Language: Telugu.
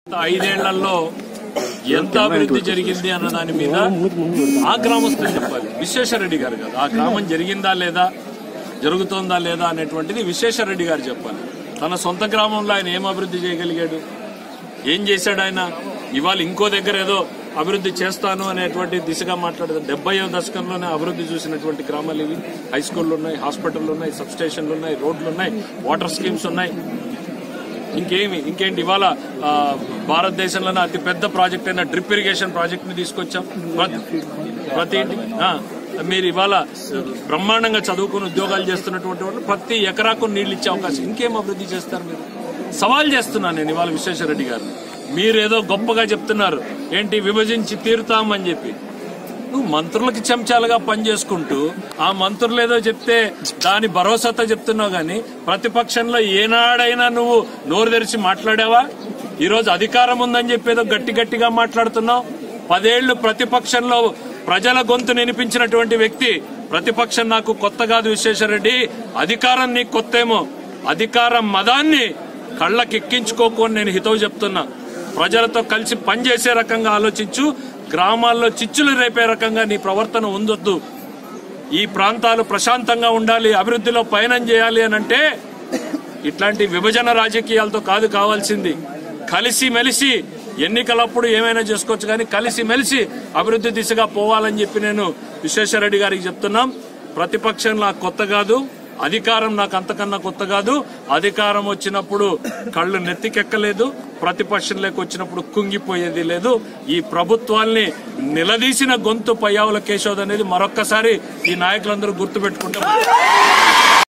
గత ఐదేళ్లలో ఎంత అభివృద్ధి జరిగింది అన్న దాని మీద ఆ గ్రామస్తులు చెప్పాలి విశ్వేశ్వరరెడ్డి గారు కదా ఆ గ్రామం జరిగిందా లేదా జరుగుతోందా లేదా అనేటువంటిది విశ్వేశ్వరరెడ్డి గారు చెప్పాలి తన సొంత గ్రామంలో ఆయన ఏం అభివృద్ధి చేయగలిగాడు ఏం చేశాడు ఆయన ఇవాళ ఇంకో దగ్గర ఏదో అభివృద్ధి చేస్తాను అనేటువంటి దిశగా మాట్లాడదు డెబ్బై దశకంలోనే అభివృద్ధి చూసినటువంటి గ్రామాలు ఇవి హై స్కూళ్ళు ఉన్నాయి హాస్పిటల్ ఉన్నాయి సబ్ స్టేషన్లు ఉన్నాయి రోడ్లు ఉన్నాయి వాటర్ స్కీమ్స్ ఉన్నాయి ఇంకేమి ఇంకేంటి ఇవాళ ఆ, భారతదేశంలోనే అతి పెద్ద ప్రాజెక్ట్ అయిన డ్రిప్ ఇరిగేషన్ ప్రాజెక్ట్ ని తీసుకొచ్చాం ప్రతి ప్రతి ఇంటి ఆ, మీరు ఇవాళ బ్రహ్మాండంగా చదువుకుని ఉద్యోగాలు చేస్తున్నటువంటి వాళ్ళు ప్రతి ఎకరాకు నీళ్లు ఇచ్చే అవకాశం ఇంకేం అభివృద్ధి చేస్తారు మీరు సవాల్ చేస్తున్నాను నేను ఇవాళ విశ్వేశ్వరరెడ్డి గారిని మీరు ఏదో గొప్పగా చెప్తున్నారు ఏంటి విభజించి తీరుతామని చెప్పి నువ్వు మంత్రులకి చెంచాలుగా పనిచేసుకుంటూ ఆ మంత్రులు ఏదో చెప్తే దాని భరోసాతో చెప్తున్నావు గాని ప్రతిపక్షంలో ఏనాడైనా నువ్వు నోరు తెరిచి మాట్లాడావా ఈ రోజు అధికారం ఉందని చెప్పి ఏదో గట్టి గట్టిగా మాట్లాడుతున్నావు పదేళ్లు ప్రతిపక్షంలో ప్రజల గొంతు వినిపించినటువంటి వ్యక్తి ప్రతిపక్షం నాకు కొత్త కాదు విశ్వేశ్వరరెడ్డి అధికారం నీకు కొత్తేమో అధికారం మదాన్ని కళ్ళకెక్కించుకోకు అని నేను హితవు చెప్తున్నా ప్రజలతో కలిసి పనిచేసే రకంగా ఆలోచించు గ్రామాల్లో చిచ్చులు రేపే రకంగా నీ ప్రవర్తన ఉండొద్దు ఈ ప్రాంతాలు ప్రశాంతంగా ఉండాలి అభివృద్ధిలో పయనం చేయాలి అని అంటే ఇట్లాంటి విభజన రాజకీయాలతో కాదు కావాల్సింది కలిసి మెలిసి ఎన్నికలప్పుడు ఏమైనా చేసుకోవచ్చు కానీ కలిసి మెలిసి అభివృద్ధి దిశగా పోవాలని చెప్పి నేను విశ్వేశ్వరరెడ్డి గారికి చెప్తున్నాం ప్రతిపక్షం నాకు కొత్త కాదు అధికారం నాకు అంతకన్నా కొత్త కాదు అధికారం వచ్చినప్పుడు కళ్ళు నెత్తికెక్కలేదు ప్రతిపక్షం లేక వచ్చినప్పుడు కుంగిపోయేది లేదు ఈ ప్రభుత్వాల్ని నిలదీసిన గొంతు పయ్యావుల కేశోద్ అనేది మరొక్కసారి ఈ నాయకులందరూ గుర్తుపెట్టుకుంటే